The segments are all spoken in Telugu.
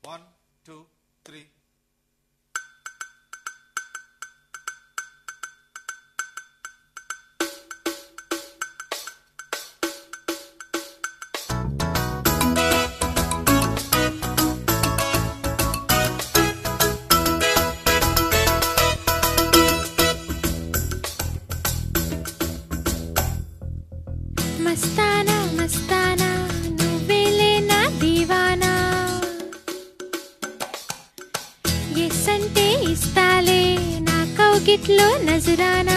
వన్ టూ త్రీ మస్తానా మస్తానా నువ్వేలే నా దీవానా ఎస్ అంటే ఇస్తాలే నా కౌగిట్లో నజరానా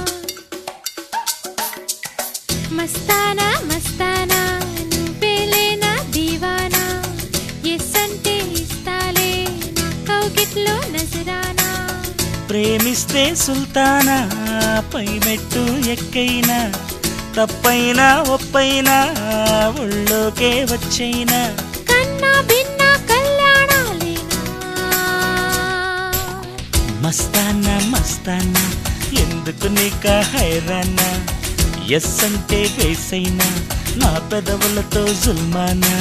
మస్తానా మస్తానా నువ్వేలే నా దీవానా ఎస్ అంటే ఇస్తాలే నా కౌగిట్లో నజరానా ప్రేమిస్తే సుల్తానా పై మెట్టు ఎక్కైనా తప్పైనా ఒప్పైనా ఒళ్ళోకే వచ్చైనా కన్నా భిన్న కళ్యాణాలేనా మస్తానా మస్తానా ఎందుకు నీక హైరానా ఎస్ అంటే వేసైనా నా పెదవులతో జుల్మానా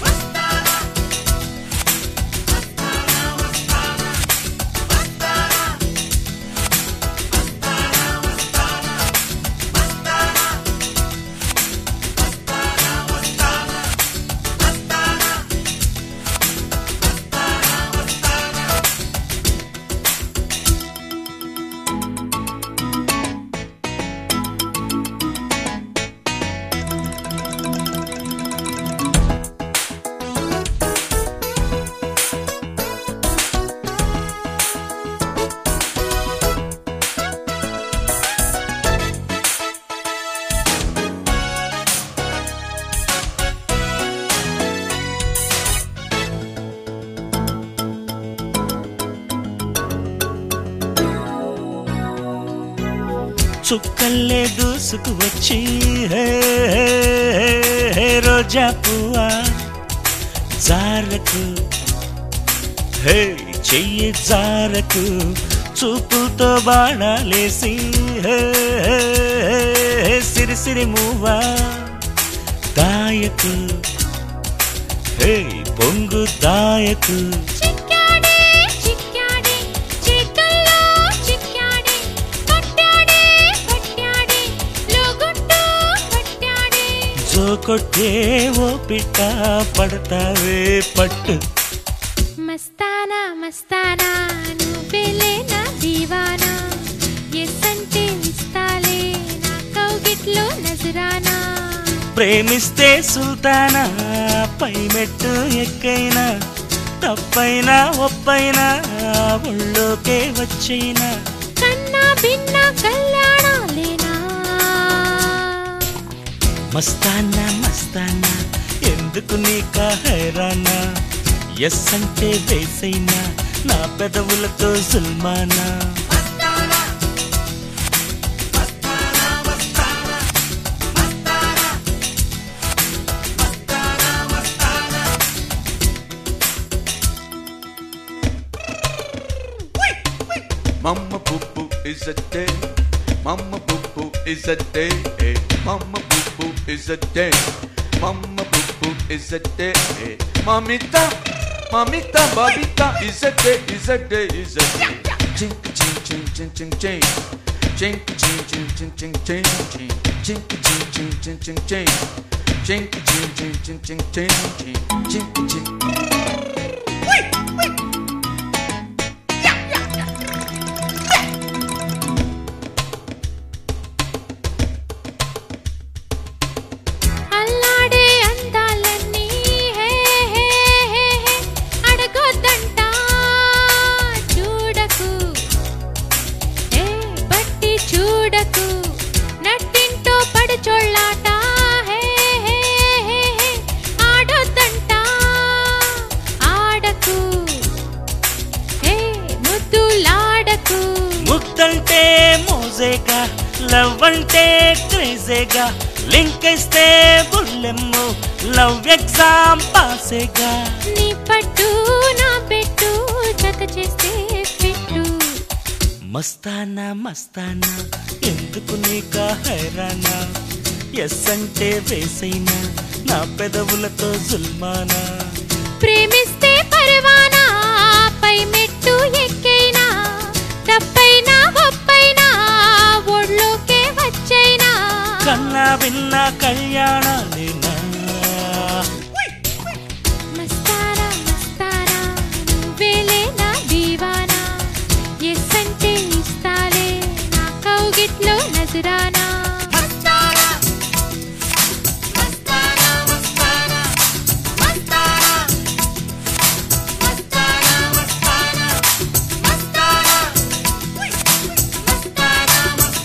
చుక్కల్లే దూసుకు వచ్చి హే, హే, హే, హే, రోజా పువ్వా జారకు హే చెయ్యి జారకు చూపుతో బాణాలేసి హే, హే, హే, సిరి సిరి మువ్వా దాయకు హే పొంగు దాయకు చిక్కాడే చిక్కాడే చేతుల్లో చిక్కాడే పట్టాడే పట్టాడే లోగుట్టు పట్టాడే జో కొట్టే ఓ పిట్ట పడతావే పట్టు మస్తానా మస్తానా నువ్వేలే నా దీవానా ఎస్ అంటే ఇస్తాలే నా కౌగిట్లో నజరానా ప్రేమిస్తే సుల్తానా పై మెట్టు ఎక్కైనా తప్పైనా ఒప్పైనా ఒళ్ళోకే వచ్చైనా కన్నా భిన్న కళ్యాణాలేనా మస్తానా మస్తానా ఎందుకు నీక హైరానా ఎస్ అంటే వేసైనా నా పెదవులతో సుల్మానా Mama boo boo is a day. Mama boo boo is a day. Mama boo boo is a day. Mama boo boo is a day. Mamita, mamita, babita is a day, is a day, is a day. Chink ching ching ching ching ching. Chink ching ching ching ching ching ching. Chink ching ching ching ching ching. Chink ching ching ching ching ching ching. Chink ching. అల్లాడే అందాలన్నీ హే హే హే హే అడగొద్దంట చూడకు ఏ బట్టి చూడకు నట్టింటో పడుచోళ్ళాట హే హే హే హే ఆడొద్దంట ఆడకు ఏ ముద్దులాడకు ముద్దంటే మోజేగా లవ్ అంటే క్రేజేగా లింక్ ఇస్తే బుల్లెమ్ము లవ్ ఎగ్జామ్ పాసేగా నీ పట్టు నా పెట్టు జత చేస్తే పెట్టు మస్తానా మస్తానా ఎందుకు నీక హైరానా ఎస్ అంటే వేసైనా నా పెదవులతో జుల్మానా ప్రేమిస్తే పర పరవానా పై మెట్టు ఎక్కైనా తప్పైనా ఒప్పైనా ఒళ్ళోకే వచ్చైనా కన్నా విన్న కళ్యాణాలేనా మస్తారా మస్తారా నువ్వేలే నా దీవానా ఎస్ అంటే ఇస్తాలే నా కౌగిట్లో నజరానా మస్తారా మస్తారా మస్తారా మస్తారా మస్తారా మస్తారా మస్తారా మస్తారా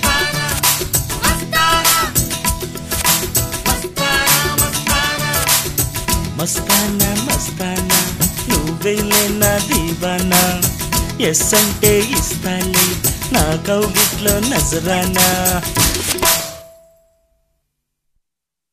మస్తారా మస్తానా మస్తానా నువ్వేలే నా దీవానా ఎస్ అంటే ఇస్తాలే నా కౌగిట్లో నజరానా